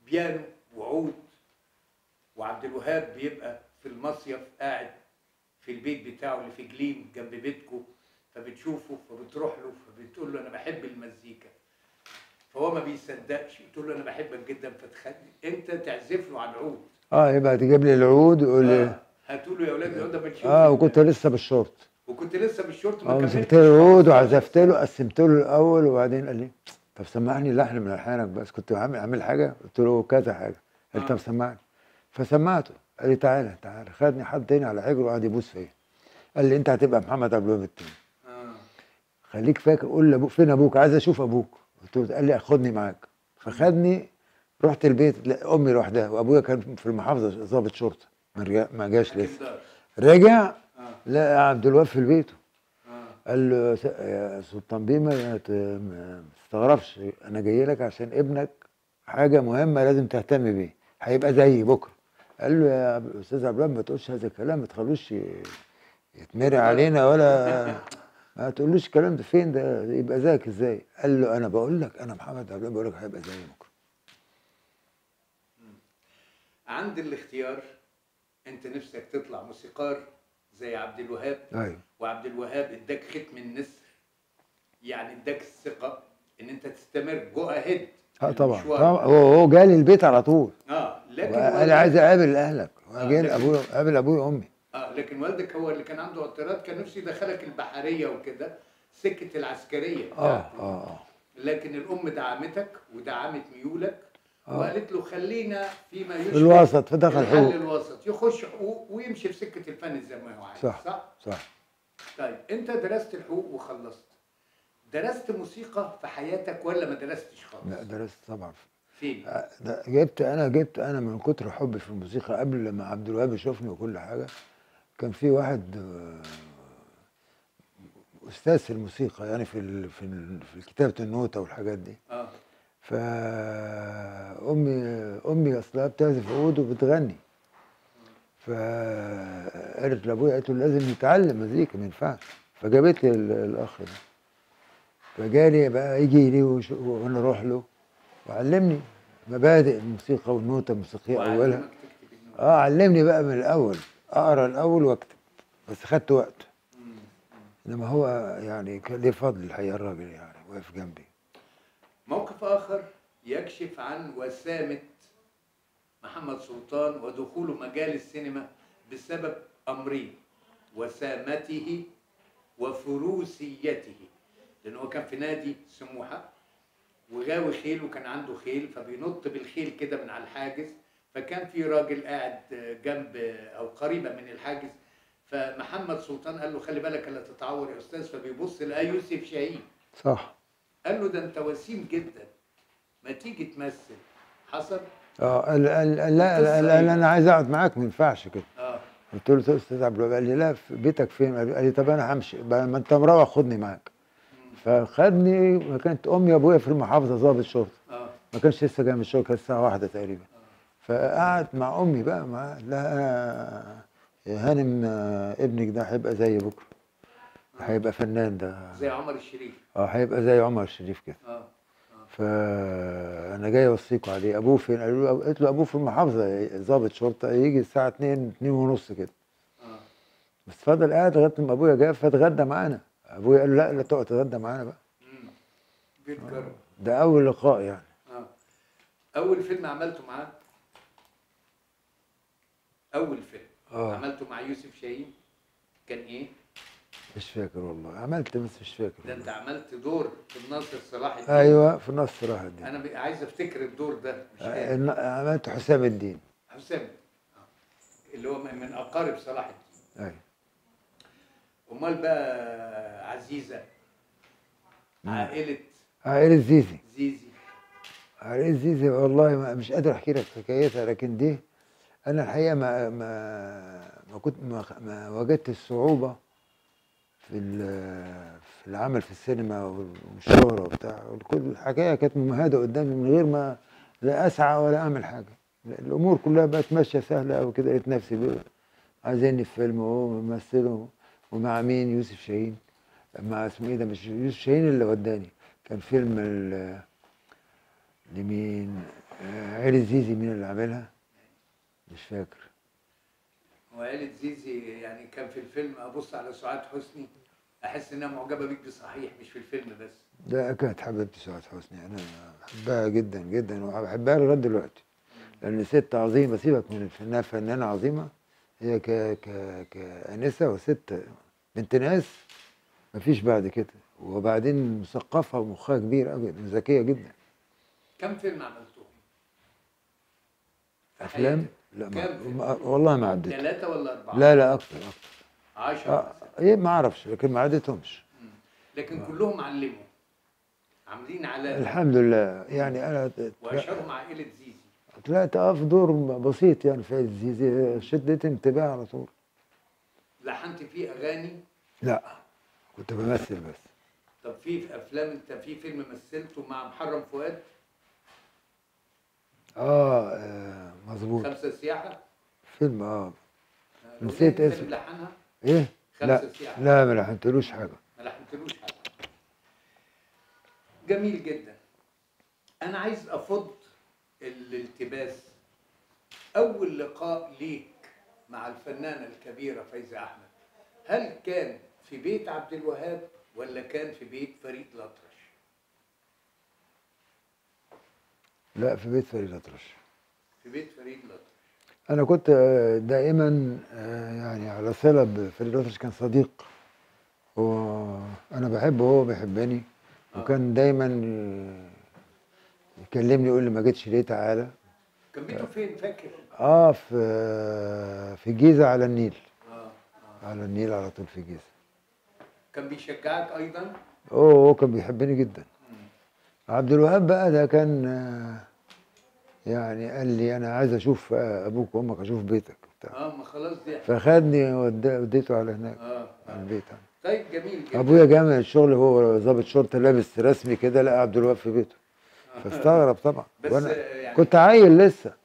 بيانو وعود وعبد الوهاب بيبقى في المصيف قاعد في البيت بتاعه اللي في جليم جنب بيتكو فبتشوفه فبتروح له فبتقول له انا بحب المزيكا فهو ما بيصدقش تقول له انا بحبك جدا فتخلي انت تعزف له على العود اه يبقى تجيب لي العود ويقول لي آه. هاتوا له يا اولاد العود ده بنشوف اه وكنت لسه بالشورت وكنت لسه بالشورت ما اه كملتش مسكت له العود 15 وعزفت له قسمت له الاول وبعدين قال لي طب سمعني لحن من الحانك بس كنت عامل عامل حاجه قلت له كذا حاجه قال آه. طب سمعني فسمعته قال لي تعالى تعالى خدني حد تاني على حجره وقعد يبوس فيا قال لي انت هتبقى محمد عبد الوهاب التاني آه. خليك فاكر قول لابوك فين ابوك عايز اشوف ابوك قلت له قال لي خدني معاك فخدني رحت البيت لا امي لوحدها وابويا كان في المحافظه ضابط شرطه ما رجع- ما جاش لسه كندار. رجع اه لقى عبد الوهاب في البيت اه قال له يا س- يا سلطان بيه ما ت- ما تستغربش انا جاي لك عشان ابنك حاجه مهمه لازم تهتم بيه هيبقى زيي بكره قال له يا أب- استاذ عبد الوهاب ما تقولش هذا الكلام ما تخلوش ي- يتمري علينا ولا ما تقولوش الكلام ده فين ده يبقى زيك ازاي قال له انا بقول لك انا محمد عبد الوهاب بقول لك هيبقى زيي بكره عند الاختيار انت نفسك تطلع موسيقار زي عبد الوهاب ايوه وعبد الوهاب اداك ختم النسر يعني اداك الثقه ان انت تستمر جو اهيد اه طبعا طبعا هو هو جالي البيت على طول اه لكن وقال والدك- عايز اقابل اهلك آه، جاي لكن- ابويا قابل ابويا وامي اه لكن والدك هو اللي كان عنده اعتراض كان نفسه يدخلك البحريه وكده سكه العسكريه اه بتاعته. اه اه لكن الام دعمتك ودعمت ميولك آه. وقالت له خلينا فيما يشبه في الوسط فدخل الحل حقوق الوسط يخش حقوق ويمشي في سكه الفن زي ما هو عايز صح. صح؟ صح طيب انت درست الحقوق وخلصت درست موسيقى في حياتك ولا ما درستش خالص؟ لا درست طبعا فين؟ آه، ده جبت انا جبت انا من كتر حبي في الموسيقى قبل لما عبد الوهاب يشوفني وكل حاجه كان في واحد آه، استاذ في الموسيقى يعني في ال في ال في كتابه النوتة والحاجات دي اه فامي امي اصلها بتعزف عود وبتغني فقالت لابويا قالت له لازم يتعلم مزيكا ما ينفعش فجابت لي ال- الاخ ده فجالي بقى يجي لي وش- وانا اروح له وعلمني مبادئ الموسيقى والنوتة الموسيقية أولها وعلمك تكتب النوتة. اه علمني بقى من الأول أقرأ الأول وأكتب بس خدت وقت مم. إنما هو يعني كان ليه فضل الحقيقة الراجل يعني واقف جنبي موقف آخر يكشف عن وسامة محمد سلطان ودخوله مجال السينما بسبب أمرين وسامته وفروسيته لأن هو كان في نادي سموحة وغاوي خيل وكان عنده خيل فبينط بالخيل كده من على الحاجز فكان في راجل قاعد جنب أو قريبة من الحاجز فمحمد سلطان قال له خلي بالك لا تتعور يا أستاذ فبيبص لقى يوسف شاهين صح قال له ده انت وسيم جدا ما تيجي تمثل حصل اه قال قال قال لا القصة قال إيه؟ قال انا عايز اقعد معاك ما ينفعش كده اه قلت له استاذ عبد الوهاب قال لي لا في بيتك فين؟ قال لي طب انا همشي بقى ما انت مروح خدني معاك فخدني وكانت امي وابويا في المحافظه ضابط شرطه اه ما كانش لسه جاي من الشغل كانت الساعه واحدة تقريبا فقعد مع امي بقى مع لا انا يا هانم آه، ابنك ده هيبقى زي بكره هيبقى فنان ده زي عمر الشريف اه هيبقى زي عمر الشريف كده اه فانا جاي اوصيكوا عليه ابوه فين قالوا له قلت له ابوه في المحافظه ضابط شرطه يجي الساعه 2 2 ونص كده اه بس فضل قاعد لغايه ما ابويا جه فاتغدى معانا ابويا قال له لا لا تقعد تتغدى معانا بقى مم. بيتكرم ده اول لقاء يعني اه اول فيلم عملته معاه اول فيلم اه عملته مع يوسف شاهين كان ايه مش فاكر والله عملت بس مش فاكر ده انت والله. عملت دور في الناصر صلاح الدين ايوه في نص راحه دي انا بقى عايز افتكر الدور ده مش آه، فاكر الن- عملت حسام الدين حسام آه. اللي هو من اقارب صلاح الدين ايوه امال بقى عزيزه عائله عائلة زيزي زيزي عائلة زيزي والله ما مش قادر احكي لك حكايتها لكن دي انا الحقيقه ما ما ما كنت ما, ما وجدت الصعوبه في ال- في العمل في السينما والشهره وبتاع كل الحكايه كانت ممهده قدامي من غير ما لا اسعى ولا اعمل حاجه الامور كلها بقت ماشيه سهله قوي كده لقيت نفسي بقى عايزيني في فيلم وهو ممثله ومع مين يوسف شاهين مع اسمه ايه ده مش يوسف شاهين اللي وداني كان فيلم ال- لمين آه، عيلة زيزي مين اللي عاملها مش فاكر وعيلة زيزي يعني كان في الفيلم ابص على سعاد حسني احس انها معجبه بيك بصحيح مش في الفيلم بس ده كانت حبيبتي سعاد حسني انا بحبها جدا جدا وبحبها لغايه دلوقتي لان ست عظيمه سيبك من انها فنانه عظيمه هي ك ك كانسه وست بنت ناس مفيش بعد كده وبعدين مثقفه ومخها كبير قوي ذكيه جدا كم فيلم عملتهم؟ في افلام حياتك؟ لا كام ما والله ما عدت ثلاثة ولا أربعة؟ لا لا اكتر اكتر عشرة آه مثلا ايه ما اعرفش لكن ما عدتهمش مم. لكن كلهم علموا عاملين علامة الحمد لله يعني انا وأشهرهم عائلة زيزي طلعت اه في دور بسيط يعني في الزيزي شدت انتباه على طول لحنت فيه أغاني لا كنت بمثل بس طب في في أفلام أنت في فيلم مثلته مع محرم فؤاد اه, آه مظبوط خمسة سياحة فيلم اه آه، نسيت الأغنية أنت اسمه. اللي لحنها ايه لا خمسة سياحة لا ما لحنتلوش حاجه ما لحنتلوش حاجة جميل جدا أنا عايز أفض الالتباس أول لقاء ليك مع الفنانة الكبيرة فايزة أحمد هل كان في بيت عبد الوهاب ولا كان في بيت فريد الأطرش؟ لا في بيت فريد الأطرش في بيت فريد الأطرش انا كنت آه، دائما آه، يعني على صله بفريد الأطرش كان صديق وانا بحبه وهو بيحبني آه. وكان دايما آه، يكلمني يقول لي ما جيتش ليه تعالى كان بيته فين فاكر؟ اه في في الجيزه على النيل آه. آه. على النيل على طول في الجيزه كان بيشجعك أيضا؟ هو هو كان بيحبني جدا مم. عبد الوهاب بقى ده كان آه، يعني قال لي انا عايز اشوف آه، ابوك وامك اشوف بيتك وبتاع اه ما خلاص دي فخدني ودا- وديته على هناك اه على آه. البيت طيب جميل جدا ابويا جاي من الشغل هو ضابط شرطه لابس رسمي كده لقى عبد الوهاب في بيته فاستغرب طبعا بس وانا آه، يعني كنت عيل لسه